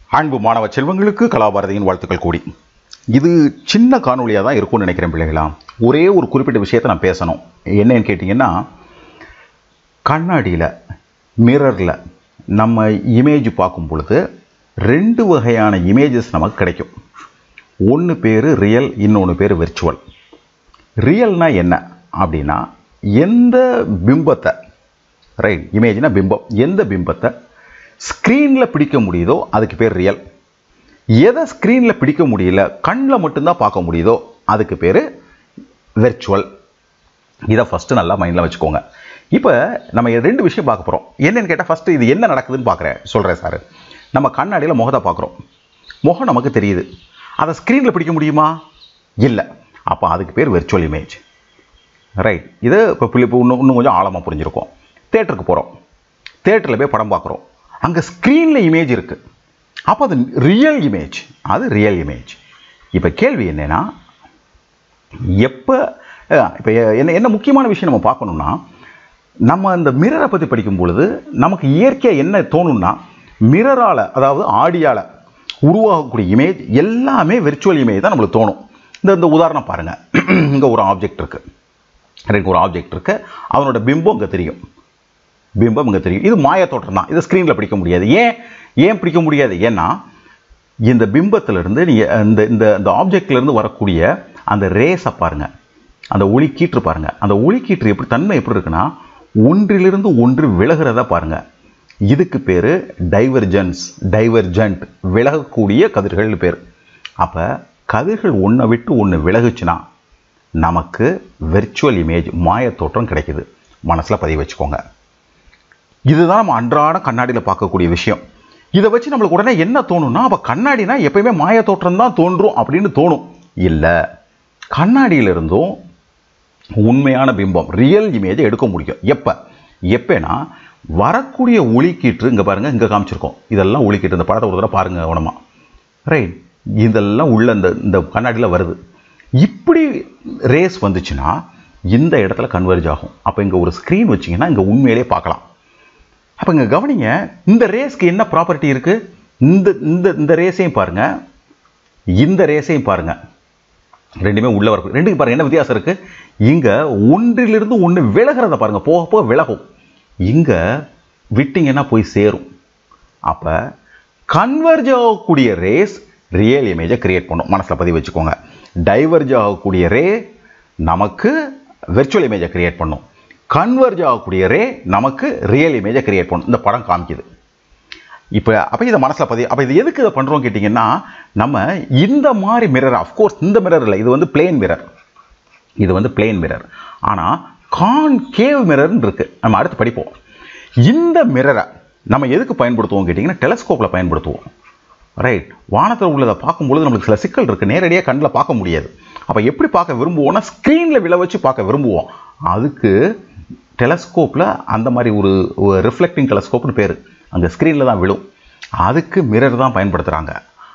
அன்பு மாணவ செல்வங்களுக்கு கலாபாரதியின் வாழ்த்துக்கள் கூடி இது சின்ன காணொலியாக தான் இருக்கும்னு நினைக்கிறேன் பிள்ளைகளா ஒரே ஒரு குறிப்பிட்ட விஷயத்தை நான் பேசணும் என்னன்னு கேட்டிங்கன்னா கண்ணாடியில் மிரரில் நம்ம இமேஜ் பார்க்கும் பொழுது ரெண்டு வகையான இமேஜஸ் நமக்கு கிடைக்கும் ஒன்று பேர் ரியல் இன்னொன்று பேர் விர்ச்சுவல் ரியல்னா என்ன அப்படின்னா எந்த பிம்பத்தை ரைட் இமேஜ்னா பிம்பம் எந்த பிம்பத்தை ஸ்க்ரீனில் பிடிக்க முடியுதோ அதுக்கு பேர் ரியல் எதை ஸ்க்ரீனில் பிடிக்க முடியல கண்ணில் மட்டும்தான் பார்க்க முடியுதோ அதுக்கு பேர் வெர்ச்சுவல் இதை ஃபஸ்ட்டு நல்லா மைண்டில் வச்சுக்கோங்க இப்போ நம்ம ரெண்டு விஷயம் பார்க்க போகிறோம் என்னன்னு கேட்டால் ஃபஸ்ட்டு இது என்ன நடக்குதுன்னு பார்க்குறேன் சொல்கிறேன் சார் நம்ம கண்ணாடியில் முகத்தை பார்க்குறோம் முகம் நமக்கு தெரியுது அதை ஸ்க்ரீனில் பிடிக்க முடியுமா இல்லை அப்போ அதுக்கு பேர் வெர்ச்சுவல் இமேஜ் ரைட் இது இப்போ பிள்ளை இப்போ இன்னும் இன்னும் கொஞ்சம் ஆழமாக புரிஞ்சிருக்கும் தேட்டருக்கு போகிறோம் தேட்டரில் போய் படம் பார்க்குறோம் அங்கே ஸ்க்ரீனில் இமேஜ் இருக்குது அப்போ அது ரியல் இமேஜ் அது ரியல் இமேஜ் இப்போ கேள்வி என்னென்னா எப்போ இப்போ என்ன என்ன முக்கியமான விஷயம் நம்ம பார்க்கணும்னா நம்ம அந்த மிரரை பற்றி படிக்கும் பொழுது நமக்கு இயற்கையாக என்ன தோணும்னா மிரரால் அதாவது ஆடியால் உருவாகக்கூடிய இமேஜ் எல்லாமே விர்ச்சுவல் இமேஜ் தான் நம்மளுக்கு தோணும் இந்த இந்த உதாரணம் பாருங்கள் இங்கே ஒரு ஆப்ஜெக்ட் இருக்குது எனக்கு ஒரு ஆப்ஜெக்ட் இருக்குது அவனோட பிம்பம் இங்கே தெரியும் பிம்பம் இங்கே தெரியும் இது மாய தோற்றம் தான் இதை ஸ்க்ரீனில் பிடிக்க முடியாது ஏன் ஏன் பிடிக்க முடியாது ஏன்னா இந்த பிம்பத்திலிருந்து நீங்கள் இந்த இந்த இந்த ஆப்ஜெக்ட்லேருந்து வரக்கூடிய அந்த ரேஸை பாருங்கள் அந்த ஒளி கீற்று பாருங்கள் அந்த ஒளி கீற்று எப்படி தன்மை எப்படி இருக்குன்னா ஒன்றிலிருந்து ஒன்று விலகிறத பாருங்கள் இதுக்கு பேர் டைவர்ஜென்ஸ் டைவர்ஜென்ட் விலகக்கூடிய கதிர்கள் பேர் அப்போ கதிர்கள் ஒன்றை விட்டு ஒன்று விலகுச்சுன்னா நமக்கு வெர்ச்சுவல் இமேஜ் மாய தோற்றம் கிடைக்குது மனசில் பதிவு வச்சுக்கோங்க இதுதான் நம்ம அன்றாட கண்ணாடியில் பார்க்கக்கூடிய விஷயம் இதை வச்சு நம்மளுக்கு உடனே என்ன தோணும்னா அப்போ கண்ணாடினா எப்பயுமே மாய தோற்றம் தான் தோன்றும் அப்படின்னு தோணும் இல்லை கண்ணாடியிலிருந்தும் உண்மையான பிம்பம் ரியல் இமேஜை எடுக்க முடியும் எப்போ எப்போனா வரக்கூடிய ஒளிக்கீற்று இங்கே பாருங்கள் இங்கே காமிச்சிருக்கோம் இதெல்லாம் ஒளிக்கீற்று இந்த படத்தை ஒரு தடவை பாருங்கள் கவனமாக ரைட் இதெல்லாம் உள்ள இந்த இந்த கண்ணாடியில் வருது இப்படி ரேஸ் வந்துச்சுன்னா இந்த இடத்துல கன்வெர்ஜ் ஆகும் அப்போ இங்கே ஒரு ஸ்க்ரீன் வச்சிங்கன்னா இங்கே உண்மையிலே பார்க்கலாம் அப்போ இங்கே கவனிங்க இந்த ரேஸ்க்கு என்ன ப்ராப்பர்ட்டி இருக்குது இந்த இந்த இந்த ரேஸையும் பாருங்கள் இந்த ரேஸையும் பாருங்கள் ரெண்டுமே உள்ள வரும் ரெண்டுக்கு பாருங்கள் என்ன வித்தியாசம் இருக்குது இங்கே ஒன்றிலிருந்து ஒன்று விலகிறத பாருங்கள் போக போக விலகும் இங்கே விட்டிங்கன்னா போய் சேரும் அப்போ கன்வர்ஜ் ஆகக்கூடிய ரேஸ் ரியல் இமேஜை கிரியேட் பண்ணும் மனசில் பதிவு வச்சுக்கோங்க டைவர்ஜ் ஆகக்கூடிய ரே நமக்கு வெர்ச்சுவல் இமேஜை கிரியேட் பண்ணும் கன்வர்ஜ் ஆகக்கூடிய ரே நமக்கு ரியல் இமேஜை கிரியேட் பண்ணும் இந்த படம் காமிக்குது இப்போ அப்போ இதை மனசில் பதிவு அப்போ இது எதுக்கு இதை பண்ணுறோம் கேட்டிங்கன்னா நம்ம இந்த மாதிரி மிரர் அஃப்கோர்ஸ் இந்த மிரர் இல்லை இது வந்து பிளேன் மிரர் இது வந்து பிளேன் மிரர் ஆனால் கான் கேவ் மிரர்னு இருக்குது நம்ம அடுத்து படிப்போம் இந்த மிரரை நம்ம எதுக்கு பயன்படுத்துவோம் கேட்டிங்கன்னா டெலஸ்கோப்பில் பயன்படுத்துவோம் ரைட் வானத்தில் உள்ளதை பார்க்கும்பொழுது நம்மளுக்கு சில சிக்கல் இருக்குது நேரடியாக கண்ணில் பார்க்க முடியாது அப்போ எப்படி பார்க்க விரும்புவோம்னா ஸ்க்ரீனில் விழ வச்சு பார்க்க விரும்புவோம் அதுக்கு டெலஸ்கோப்பில் அந்த மாதிரி ஒரு ரிஃப்ளெக்டிங் டெலஸ்கோப்னு பேர் அங்கே ஸ்க்ரீனில் தான் விழும் அதுக்கு மிரர் தான் பயன்படுத்துகிறாங்க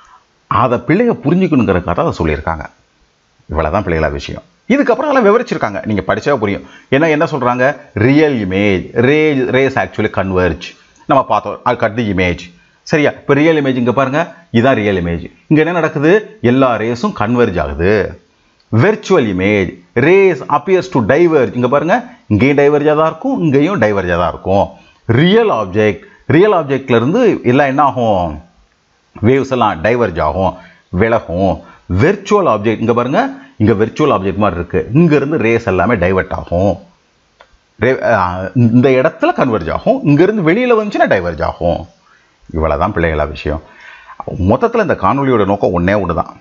அதை பிள்ளைய புரிஞ்சுக்கணுங்கிறதுக்காக அதை சொல்லியிருக்காங்க இவ்வளோ தான் பிள்ளைகளா விஷயம் இதுக்கப்புறம் அதெல்லாம் விவரிச்சிருக்காங்க நீங்கள் படித்தா புரியும் ஏன்னா என்ன சொல்கிறாங்க real image ray rays actually converge நம்ம பார்த்தோம் கட் தி இமேஜ் சரியா இப்போ ரியல் இமேஜ் இங்கே பாருங்கள் இதான் ரியல் இமேஜ் இங்கே என்ன நடக்குது எல்லா ரேஸும் கன்வெர்ஜ் ஆகுது virtual image rays appears to diverge இங்கே பாருங்கள் இங்கேயும் டைவர்ஜாக தான் இருக்கும் இங்கேயும் டைவர்ஜாக தான் இருக்கும் ரியல் ஆப்ஜெக்ட் ரியல் ஆப்ஜெக்ட்லேருந்து எல்லாம் என்ன ஆகும் வேவ்ஸ் எல்லாம் டைவர்ஜ் ஆகும் விலகும் வெர்ச்சுவல் ஆப்ஜெக்ட் இங்கே பாருங்கள் இங்கே வெர்ச்சுவல் ஆப்ஜெக்ட் மாதிரி இருக்குது இங்கேருந்து ரேஸ் எல்லாமே டைவர்ட் ஆகும் ரே இந்த இடத்துல கன்வெர்ஜ் ஆகும் இங்கேருந்து வெளியில் வந்துச்சுன்னா டைவர்ஜ் ஆகும் இவ்வளோ தான் பிள்ளைகளா விஷயம் மொத்தத்தில் இந்த காணொலியோட நோக்கம் ஒன்றே ஒன்று தான்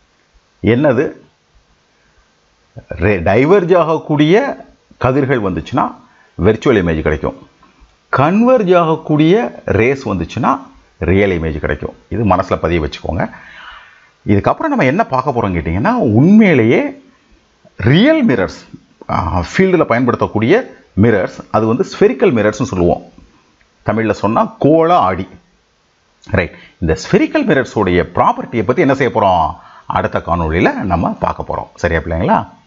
என்னது ரே டைவர்ஜ் ஆகக்கூடிய கதிர்கள் வந்துச்சுன்னா வெர்ச்சுவல் இமேஜ் கிடைக்கும் கன்வெர்ஜ் ஆகக்கூடிய ரேஸ் வந்துச்சுன்னா ரியல் இமேஜ் கிடைக்கும் இது மனசில் பதிய வச்சுக்கோங்க இதுக்கப்புறம் நம்ம என்ன பார்க்க போகிறோம் கேட்டிங்கன்னா உண்மையிலேயே ரியல் மிரர்ஸ் ஃபீல்டில் பயன்படுத்தக்கூடிய மிரர்ஸ் அது வந்து ஸ்பெரிக்கல் மிரர்ஸ்னு சொல்லுவோம் தமிழில் சொன்னால் கோள ஆடி ரைட் இந்த ஸ்பெரிக்கல் மிரர்ஸோடைய ப்ராப்பர்ட்டியை பற்றி என்ன செய்ய போகிறோம் அடுத்த காணொலியில் நம்ம பார்க்க போகிறோம் சரியா பிள்ளைங்களா